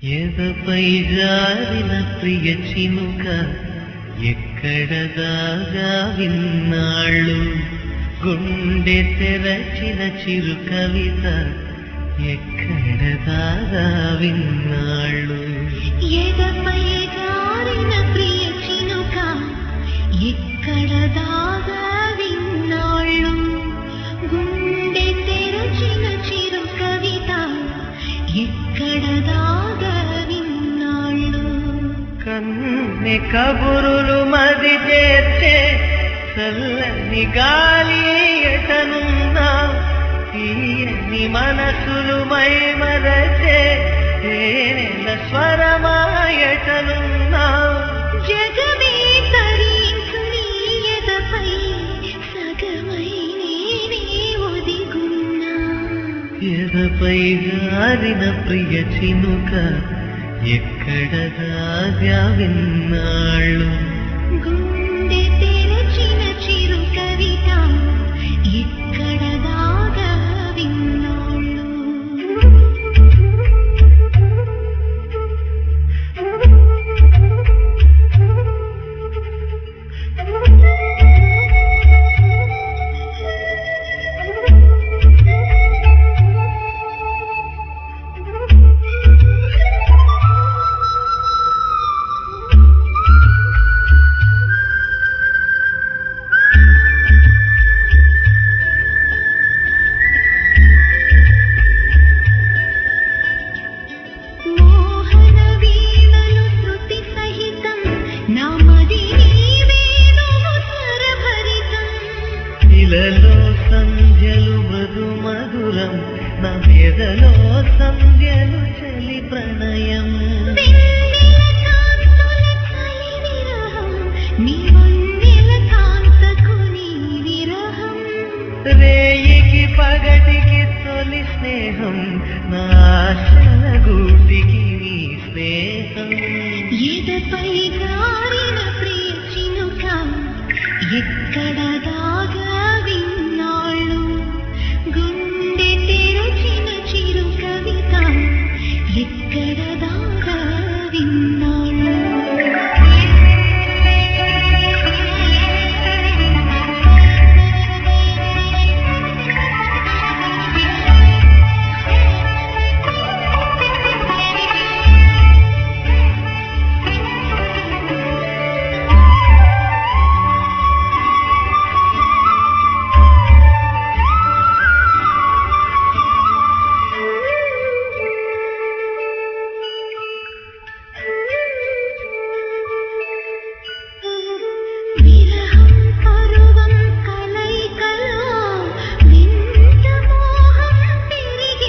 ఎదపై జారిన ప్రియ చినుక ఎక్కడ దాగా విన్నాళ్ళు గుండె తెరచిన చిరు కవిత ఎక్కడ దాగా విన్నాళ్ళు ఎదపై జారిన ప్రియ చినుక ఎక్కడ దాగా విన్నాళ్ళు గుండె తెరచిన చిరు కవిత ఎక్కడ దాగా విన్నాళ్ళు కన్నె కబురులు మది చేర్చే చల్లని గాలి ఎటనున్నా తీయని మనసులు మై మరచే తేనెల స్వరమాయటనున్నా జగమే తరించు నీ ఎదపై సగమై నేనే ఒదిగున్నా ఎదపై జారిన ప్రియ చినుక ఎక్కడ దాగా విన్నాళ్ళు గుండె తెరచిన చిరు కవిత ఎక్కడ దాగా విన్నాళ్ళు మోహన వీణలు శృతి సహితం నా మది నీవేణువు స్వరభరితం ఇలలో సంధ్యలు మృదు మధురం నా మెదలో సంధ్యలు చలి ప్రణయం వెన్నెల కాంతుల చలి విరహం నీ వన్నెల కాంతకు నీ విరహం రేయికి పగటికి తొలి స్నేహం నా ఆశల గూటికి నీ స్నేహం ఎదపై జారిన ప్రియ చినుక ఎక్కడ దాగా విన్నాళ్ళు గుండె తెరచిన చిరు కవిత ఎక్కడ దాగా విన్నాళ్ళు విరహం పరువం కలయికలో వింత మోహం పెరిగి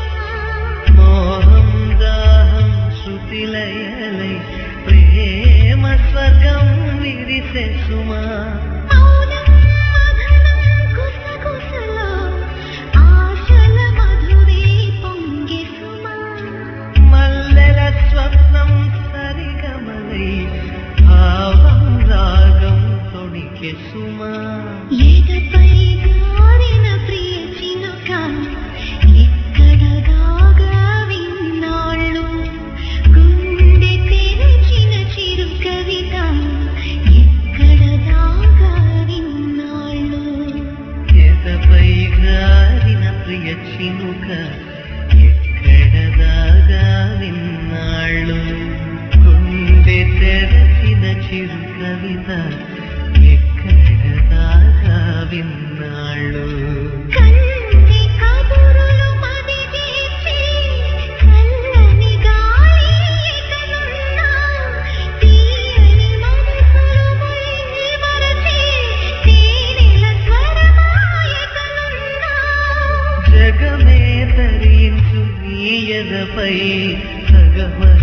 మోహం దాహం శృతిలయలై ప్రేమ స్వర్గం విరిసె సుమా మౌనం మధనం కుసకుసలో ఆశల మధురే పొంగే సుమా మల్లెల స్వప్నం సరిగమలై భావం రాగం తొడికె సుమా ఎదపై జారిన ప్రియ చినుక ఎక్కడ దాగా విన్నాళ్ళు గుండె తెరచిన చిరు కవిత ఎక్కడ దాగా విన్నాళ్ళు ఎదపై గారిన ప్రియ చినుక ఎక్కడ దాగా విన్నాళ్ళు గుండె తెరచిన చిరు కవిత ఎక్కడ దాగా విన్నాళ్ళు కన్ని కబురులు మది చేసి చల్లని గాలి ఎగనున్నా తీయని మనసులు మురిసి మరచి తేనెల స్వరమాయకనున్నా జగమే తరించు నీ ఎదపై సగమై